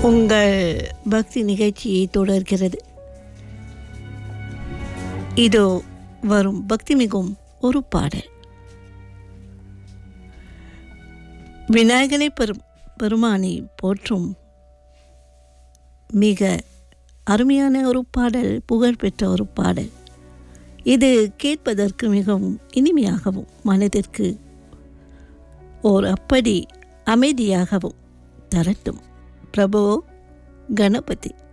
உங்கள் பக்தி நிகழ்ச்சியை தொடர்கிறது இதோ வரும் பக்தி மிகும் ஒரு பாடல் விநாயகனை பெரும் பெருமானை போற்றும் மிக அருமையான ஒரு பாடல் புகழ்பெற்ற ஒரு பாடல் இது கேட்பதற்கு மிகவும் இனிமையாகவும் மனதிற்கு ஓர் அப்படி அமைதியாகவும் தரட்டும் பிரபோ கணபதி